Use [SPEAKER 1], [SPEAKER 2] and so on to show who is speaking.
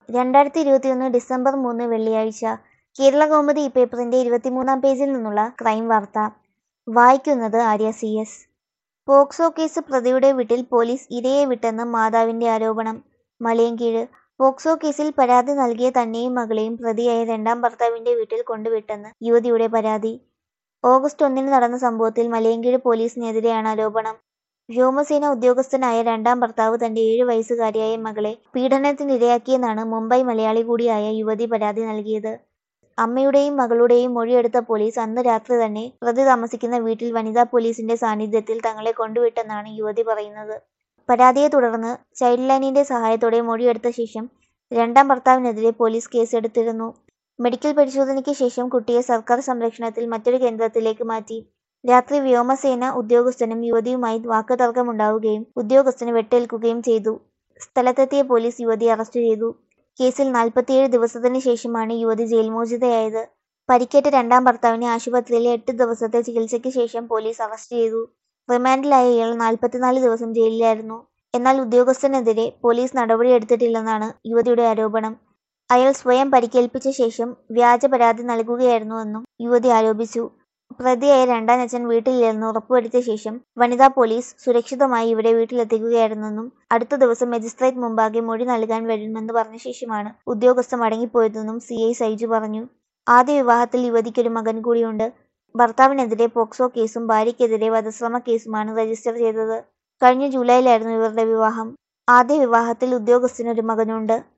[SPEAKER 1] രണ്ടായിരത്തി ഇരുപത്തിയൊന്ന് ഡിസംബർ മൂന്ന് വെള്ളിയാഴ്ച കേരള കൗമുദി ഈ പേപ്പറിന്റെ ഇരുപത്തിമൂന്നാം പേജിൽ നിന്നുള്ള ക്രൈം വാർത്ത വായിക്കുന്നത് Arya C S POCSO case പ്രതിയുടെ വീട്ടിൽ പോലീസ് ഇരയെ വിട്ടെന്ന് മാതാവിന്റെ ആരോപണം മലയൻകീഴ് പോക്സോ കേസിൽ പരാതി നൽകിയ തന്നെയും മകളെയും പ്രതിയായ രണ്ടാം ഭർത്താവിന്റെ വീട്ടിൽ കൊണ്ടുവിട്ടെന്ന് യുവതിയുടെ പരാതി ഓഗസ്റ്റ് ഒന്നിന് നടന്ന സംഭവത്തിൽ മലയൻകീഴ് പോലീസിനെതിരെയാണ് ആരോപണം വ്യോമസേന ഉദ്യോഗസ്ഥനായ രണ്ടാം ഭർത്താവ് തന്റെ ഏഴു വയസ്സുകാരിയായ മകളെ പീഡനത്തിനിരയാക്കിയെന്നാണ് മുംബൈ മലയാളി കൂടിയായ യുവതി പരാതി നൽകിയത് അമ്മയുടെയും മകളുടെയും മൊഴിയെടുത്ത പോലീസ് അന്ന് രാത്രി തന്നെ പ്രതി താമസിക്കുന്ന വീട്ടിൽ വനിതാ പോലീസിന്റെ സാന്നിധ്യത്തിൽ തങ്ങളെ കൊണ്ടുവിട്ടെന്നാണ് യുവതി പറയുന്നത് പരാതിയെ തുടർന്ന് ചൈൽഡ് ലൈനിന്റെ സഹായത്തോടെ മൊഴിയെടുത്ത ശേഷം രണ്ടാം ഭർത്താവിനെതിരെ പോലീസ് കേസെടുത്തിരുന്നു മെഡിക്കൽ പരിശോധനയ്ക്ക് ശേഷം കുട്ടിയെ സർക്കാർ സംരക്ഷണത്തിൽ മറ്റൊരു കേന്ദ്രത്തിലേക്ക് മാറ്റി രാത്രി വ്യോമസേന ഉദ്യോഗസ്ഥനും യുവതിയുമായി വാക്കുതർക്കമുണ്ടാവുകയും ഉദ്യോഗസ്ഥന് വെട്ടേൽക്കുകയും ചെയ്തു സ്ഥലത്തെത്തിയ പോലീസ് യുവതിയെ അറസ്റ്റ് ചെയ്തു കേസിൽ നാൽപ്പത്തിയേഴ് ദിവസത്തിന് ശേഷമാണ് യുവതി ജയിൽ മോചിതയായത് പരിക്കേറ്റ രണ്ടാം ഭർത്താവിനെ ആശുപത്രിയിലെ എട്ട് ദിവസത്തെ ചികിത്സയ്ക്ക് ശേഷം പോലീസ് അറസ്റ്റ് ചെയ്തു റിമാൻഡിലായ ഇയാൾ നാൽപ്പത്തിനാല് ദിവസം ജയിലിലായിരുന്നു എന്നാൽ ഉദ്യോഗസ്ഥനെതിരെ പോലീസ് നടപടിയെടുത്തിട്ടില്ലെന്നാണ് യുവതിയുടെ ആരോപണം അയാൾ സ്വയം പരിക്കേൽപ്പിച്ച ശേഷം വ്യാജ പരാതി നൽകുകയായിരുന്നുവെന്നും യുവതി ആരോപിച്ചു പ്രതിയായ രണ്ടാനച്ഛൻ വീട്ടിലില്ലെന്ന് ഉറപ്പുവരുത്തിയ ശേഷം വനിതാ പോലീസ് സുരക്ഷിതമായി ഇവരെ വീട്ടിലെത്തിക്കുകയായിരുന്നെന്നും അടുത്ത ദിവസം മജിസ്ട്രേറ്റ് മുമ്പാകെ മൊഴി നൽകാൻ വരുമെന്ന് പറഞ്ഞ ശേഷമാണ് ഉദ്യോഗസ്ഥ മടങ്ങിപ്പോയതെന്നും സി ഐ സൈജു പറഞ്ഞു ആദ്യ വിവാഹത്തിൽ യുവതിക്കൊരു മകൻ കൂടിയുണ്ട് ഭർത്താവിനെതിരെ പോക്സോ കേസും ഭാര്യയ്ക്കെതിരെ വധശ്രമ കേസുമാണ് രജിസ്റ്റർ ചെയ്തത് കഴിഞ്ഞ ജൂലൈയിലായിരുന്നു ഇവരുടെ വിവാഹം ആദ്യ വിവാഹത്തിൽ ഉദ്യോഗസ്ഥനൊരു മകനുണ്ട്